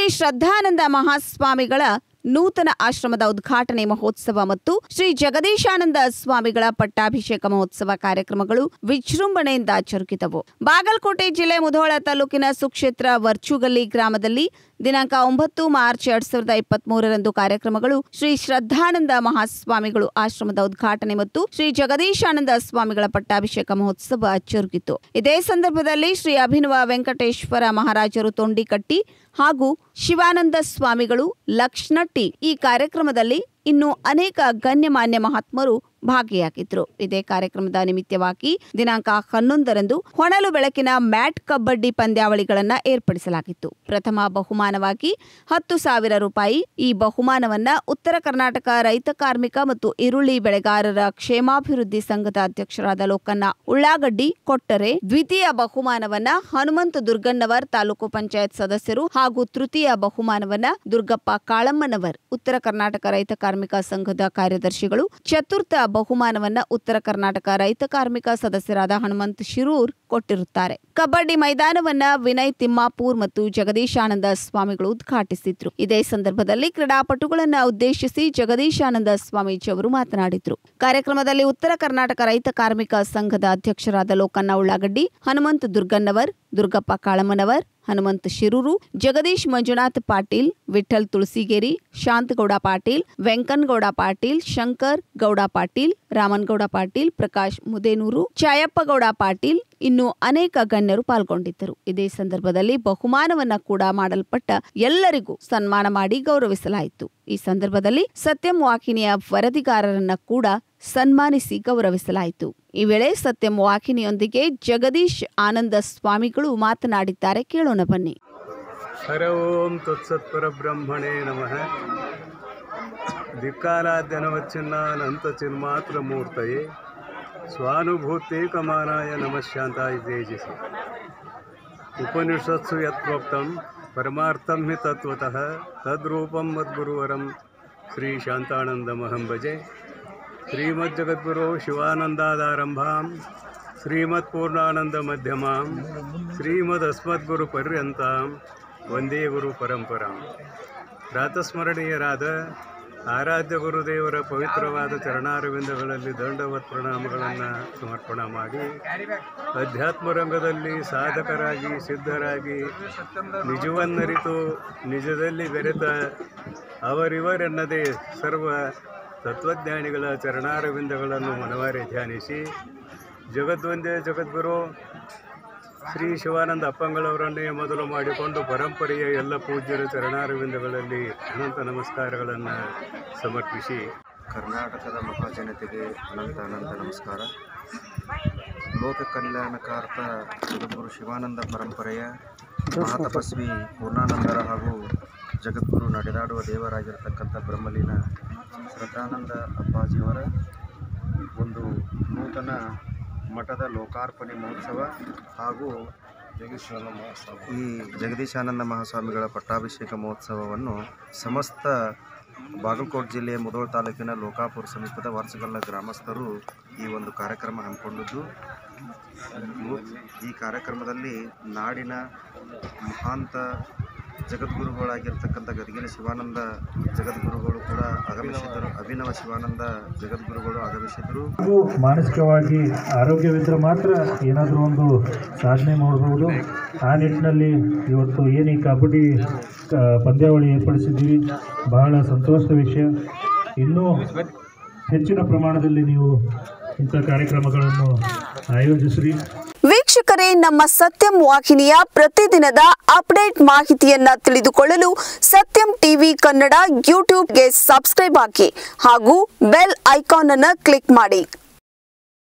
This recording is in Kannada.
ಶ್ರೀ ಶ್ರದ್ಧಾನಂದ ಮಹಾಸ್ವಾಮಿಗಳ ನೂತನ ಆಶ್ರಮದ ಉದ್ಘಾಟನೆ ಮಹೋತ್ಸವ ಮತ್ತು ಶ್ರೀ ಜಗದೀಶಾನಂದ ಸ್ವಾಮಿಗಳ ಪಟ್ಟಾಭಿಷೇಕ ಮಹೋತ್ಸವ ಕಾರ್ಯಕ್ರಮಗಳು ವಿಜೃಂಭಣೆಯಿಂದ ಜರುಗಿದವು ಬಾಗಲಕೋಟೆ ಜಿಲ್ಲೆ ಮುಧೋಳ ತಾಲೂಕಿನ ಸುಕ್ಷೇತ್ರ ವರ್ಚುಗಲ್ಲಿ ಗ್ರಾಮದಲ್ಲಿ ದಿನಾಂಕ ಒಂಬತ್ತು ಮಾರ್ಚ್ ಎರಡ್ ಸಾವಿರದ ಇಪ್ಪತ್ತ್ ಮೂರರಂದು ಕಾರ್ಯಕ್ರಮಗಳು ಶ್ರೀ ಶ್ರದ್ಧಾನಂದ ಮಹಾಸ್ವಾಮಿಗಳು ಆಶ್ರಮದ ಉದ್ಘಾಟನೆ ಮತ್ತು ಶ್ರೀ ಜಗದೀಶಾನಂದ ಸ್ವಾಮಿಗಳ ಪಟ್ಟಾಭಿಷೇಕ ಮಹೋತ್ಸವ ಜರುಗಿತು ಇದೇ ಸಂದರ್ಭದಲ್ಲಿ ಶ್ರೀ ಅಭಿನವ ವೆಂಕಟೇಶ್ವರ ಮಹಾರಾಜರು ತೊಂಡಿಕಟ್ಟಿ ಹಾಗೂ ಶಿವಾನಂದ ಸ್ವಾಮಿಗಳು ಲಕ್ಷ್ನಟ್ಟಿ ಈ ಕಾರ್ಯಕ್ರಮದಲ್ಲಿ ಇನ್ನು ಅನೇಕ ಗಣ್ಯಮಾನ್ಯ ಮಹಾತ್ಮರು ಭಾಗಿಯಾಗಿದ್ರು ಇದೇ ಕಾರ್ಯಕ್ರಮದ ನಿಮಿತ್ತವಾಗಿ ದಿನಾಂಕ ಹನ್ನೊಂದರಂದು ಹೊನಲು ಬೆಳಕಿನ ಮ್ಯಾಟ್ ಕಬಡ್ಡಿ ಪಂದ್ಯಾವಳಿಗಳನ್ನ ಏರ್ಪಡಿಸಲಾಗಿತ್ತು ಪ್ರಥಮ ಬಹುಮಾನವಾಗಿ ಹತ್ತು ಸಾವಿರ ರೂಪಾಯಿ ಈ ಬಹುಮಾನವನ್ನ ಉತ್ತರ ಕರ್ನಾಟಕ ರೈತ ಕಾರ್ಮಿಕ ಮತ್ತು ಈರುಳ್ಳಿ ಬೆಳೆಗಾರರ ಕ್ಷೇಮಾಭಿವೃದ್ಧಿ ಸಂಘದ ಅಧ್ಯಕ್ಷರಾದ ಲೋಕನ್ನ ಉಳ್ಳಾಗಡ್ಡಿ ಕೊಟ್ಟರೆ ದ್ವಿತೀಯ ಬಹುಮಾನವನ್ನ ಹನುಮಂತ ದುರ್ಗಣ್ಣವರ್ ತಾಲೂಕು ಪಂಚಾಯತ್ ಸದಸ್ಯರು ಹಾಗೂ ತೃತೀಯ ಬಹುಮಾನವನ್ನ ದುರ್ಗಪ್ಪ ಕಾಳಮ್ಮನವರ್ ಉತ್ತರ ಕರ್ನಾಟಕ ರೈತ ಕಾರ್ಮಿಕ ಸಂಘದ ಕಾರ್ಯದರ್ಶಿಗಳು ಚತುರ್ಥ ಬಹುಮಾನವನ್ನ ಉತ್ತರ ಕರ್ನಾಟಕ ರೈತ ಕಾರ್ಮಿಕ ಸದಸ್ಯರಾದ ಹನುಮಂತ್ ಶಿರೂರ್ ಕೊಟ್ಟಿರುತ್ತಾರೆ ಕಬಡ್ಡಿ ಮೈದಾನವನ್ನ ವಿನಯ್ ತಿಮ್ಮಾಪೂರ್ ಮತ್ತು ಜಗದೀಶಾನಂದ ಸ್ವಾಮಿಗಳು ಉದ್ಘಾಟಿಸಿದ್ರು ಇದೇ ಸಂದರ್ಭದಲ್ಲಿ ಕ್ರೀಡಾಪಟುಗಳನ್ನ ಉದ್ದೇಶಿಸಿ ಜಗದೀಶಾನಂದ ಸ್ವಾಮೀಜಿ ಅವರು ಮಾತನಾಡಿದ್ರು ಕಾರ್ಯಕ್ರಮದಲ್ಲಿ ಉತ್ತರ ಕರ್ನಾಟಕ ರೈತ ಕಾರ್ಮಿಕ ಸಂಘದ ಅಧ್ಯಕ್ಷರಾದ ಲೋಕನ್ನ ಉಳ್ಳಾಗಡ್ಡಿ ಹನುಮಂತ್ ದುರ್ಗನ್ನವರ್ ದುರ್ಗಪ್ಪ ಕಾಳಮ್ಮನವರ್ ಹನುಮಂತ ಶಿರೂರು ಜಗದೀಶ್ ಮಂಜುನಾಥ್ ಪಾಟೀಲ್ ವಿಠಲ್ ತುಳಸಿಗೇರಿ ಶಾಂತಗೌಡ ಪಾಟೀಲ್ ವೆಂಕನಗೌಡ ಪಾಟೀಲ್ ಶಂಕರ್ ಗೌಡ ಪಾಟೀಲ್ ರಾಮನ್ಗೌಡ ಪಾಟೀಲ್ ಪ್ರಕಾಶ್ ಮುದೇನೂರು ಚಾಯಪ್ಪಗೌಡ ಪಾಟೀಲ್ ಇನ್ನು ಅನೇಕ ಗಣ್ಯರು ಪಾಲ್ಗೊಂಡಿದ್ದರು ಇದೇ ಸಂದರ್ಭದಲ್ಲಿ ಬಹುಮಾನವನ್ನ ಕೂಡ ಮಾಡಲ್ಪಟ್ಟ ಎಲ್ಲರಿಗೂ ಸನ್ಮಾನ ಮಾಡಿ ಗೌರವಿಸಲಾಯಿತು ಈ ಸಂದರ್ಭದಲ್ಲಿ ಸತ್ಯಂ ವಾಹಿನಿಯ ವರದಿಗಾರರನ್ನ ಕೂಡ ಸನ್ಮಾನಿಸಿ ಗೌರವಿಸಲಾಯಿತು ಈ ವೇಳೆ ಸತ್ಯಂ ವಾಹಿನಿಯೊಂದಿಗೆ ಜಗದೀಶ್ ಆನಂದ ಸ್ವಾಮಿಗಳು ಮಾತನಾಡಿದ್ದಾರೆ ಕೇಳೋಣ ಬನ್ನಿ ಹರ ಓಂ ತತ್ಸತ್ಪರಬ್ರಹ್ಮಣೇ ನಮಃ ದಿಕ್ಕಾಲಾದ್ಯನವಚ್ಛಿನ್ನಾನಂತ ಚಿನ್ಮಾತ್ರ ಮೂರ್ತಯೇ ಸ್ವಾನುಭೂತೇಕಮಾನಾಯ ನಮಃ ಶಾಂತಾಯ ತೇಜಸಿ ಉಪನಿಷತ್ಸು ಯತ್ಪ್ರೋಕ್ತಂ ಪರಮಾರ್ಥಂ ಹಿ ತತ್ವತಃ ತದ್ರೂಪಂ ಮದ್ಗುರುವರಂ ಶ್ರೀ ಶಾಂತಾನಂದಮಹಂ ಭಜೆ ಶ್ರೀಮಜ್ಜಗದ್ಗುರು ಶಿವಾನಂದಾದಾರಂಭಾಂ ಶ್ರೀಮತ್ಪೂರ್ಣಾನಂದ ಮಧ್ಯಮಾಂ ಶ್ರೀಮದಸ್ಮದ್ಗುರು ಪರ್ಯಂತಾಂ ವಂದೇ ಗುರು ಪರಂಪರಾಂ ಪ್ರಾತಸ್ಮರಣೀಯರಾದ ಆರಾಧ್ಯ ಗುರುದೇವರ ಪವಿತ್ರವಾದ ಚರಣಾರವಿಂದಗಳಲ್ಲಿ ದಂಡವತ್ ಪ್ರಣಾಮಗಳನ್ನು ಸಮರ್ಪಣೆ ಮಾಡಿ ಅಧ್ಯಾತ್ಮ ರಂಗದಲ್ಲಿ ಸಾಧಕರಾಗಿ ಸಿದ್ಧರಾಗಿ ನಿಜವನ್ನರಿತು ನಿಜದಲ್ಲಿ ಬೆರೆತ ಅವರಿವರೆನ್ನದೇ ಸರ್ವ ತತ್ವಜ್ಞಾನಿಗಳ ಚರಣಾರವಿಂದಗಳನ್ನು ಮನವಾರಿ ಧ್ಯಾನಿಸಿ ಜಗದ್ವಂದೇ ಜಗದ್ಗುರು ಶ್ರೀ ಶಿವಾನಂದ ಅಪ್ಪಂಗಳವರನ್ನೇ ಮೊದಲು ಮಾಡಿಕೊಂಡು ಪರಂಪರೆಯ ಎಲ್ಲ ಪೂಜ್ಯರ ಚರಣಾರವಿಂದಗಳಲ್ಲಿ ಅನಂತ ನಮಸ್ಕಾರಗಳನ್ನು ಸಮರ್ಪಿಸಿ ಕರ್ನಾಟಕದ ಮಹಾಜನತೆಗೆ ಅನಂತ ಅನಂತ ನಮಸ್ಕಾರ ಲೋಕ ಕಲ್ಯಾಣಕಾರ್ತ ಜಗದ್ಗುರು ಶಿವಾನಂದ ಪರಂಪರೆಯ ಮಹಾತಪಸ್ವಿ ಪೂರ್ಣಾನಂದರ ಹಾಗೂ ಜಗದ್ಗುರು ನಡೆದಾಡುವ ದೇವರಾಗಿರ್ತಕ್ಕಂಥ ಬ್ರಹ್ಮಲೀನ ಶ್ರದ್ಧಾನಂದ ಅಪ್ಪಾಜಿಯವರ ಒಂದು ನೂತನ ಮಠದ ಲೋಕಾರ್ಪಣೆ ಮಹೋತ್ಸವ ಹಾಗೂ ಈ ಜಗದೀಶಾನಂದ ಮಹಾಸ್ವಾಮಿಗಳ ಪಟ್ಟಾಭಿಷೇಕ ಮಹೋತ್ಸವವನ್ನು ಸಮಸ್ತ ಬಾಗಲಕೋಟೆ ಜಿಲ್ಲೆಯ ಮುಧೋಳ ತಾಲೂಕಿನ ಲೋಕಾಪುರ ಸಮೀಪದ ವಾರ್ಸಗಲ್ಲ ಗ್ರಾಮಸ್ಥರು ಈ ಒಂದು ಕಾರ್ಯಕ್ರಮ ಹಮ್ಮಿಕೊಂಡಿದ್ದು ಇವು- ಈ ಕಾರ್ಯಕ್ರಮದಲ್ಲಿ ನಾಡಿನ ಮಹಾಂತ ಜಗದ್ಗುರುಗಳಾಗಿರ್ತಕ್ಕಂಥ ಗದಗಿನ ಶಿವಾನಂದ ಜಗದ್ಗುರುಗಳು ಕೂಡ ಆಗಮಿಸಿದ್ದರು ಅಭಿನವ ಶಿವಾನಂದ ಜಗದ್ಗುರುಗಳು ಆಗಮಿಸಿದರು ಹಾಗೂ ಮಾನಸಿಕವಾಗಿ ಆರೋಗ್ಯವಿದ್ದರೆ ಮಾತ್ರ ಏನಾದರೂ ಒಂದು ಸಾಧನೆ ಮಾಡಬಹುದು ಆ ನಿಟ್ಟಿನಲ್ಲಿ ಇವತ್ತು ಏನು ಈ ಕಬಡ್ಡಿ ಕ- ಪಂದ್ಯಾವಳಿ ಏರ್ಪಡಿಸಿದ್ದೀವಿ ಬಹಳ ಸಂತೋಷದ ವಿಷಯ ಇನ್ನೂ ಹೆಚ್ಚಿನ ಪ್ರಮಾಣದಲ್ಲಿ ನೀವು ಇಂಥ ಕಾರ್ಯಕ್ರಮಗಳನ್ನು ಆಯೋಜಿಸ್ರಿ ವೀಕ್ಷಕರೇ ನಮ್ಮ ಸತ್ಯಂ ವಾಹಿನಿಯ ಪ್ರತಿದಿನದ ಅಪ್ಡೇಟ್ ಮಾಹಿತಿಯನ್ನ ತಿಳಿದುಕೊಳ್ಳಲು ಸತ್ಯಂ ಟಿವಿ ಕನ್ನಡ ಯೂಟ್ಯೂಬ್ಗೆ ಸಬ್ಸ್ಕ್ರೈಬ್ ಹಾಕಿ ಹಾಗೂ ಬೆಲ್ ಐಕಾನ್ ಅನ್ನು ಕ್ಲಿಕ್ ಮಾಡಿ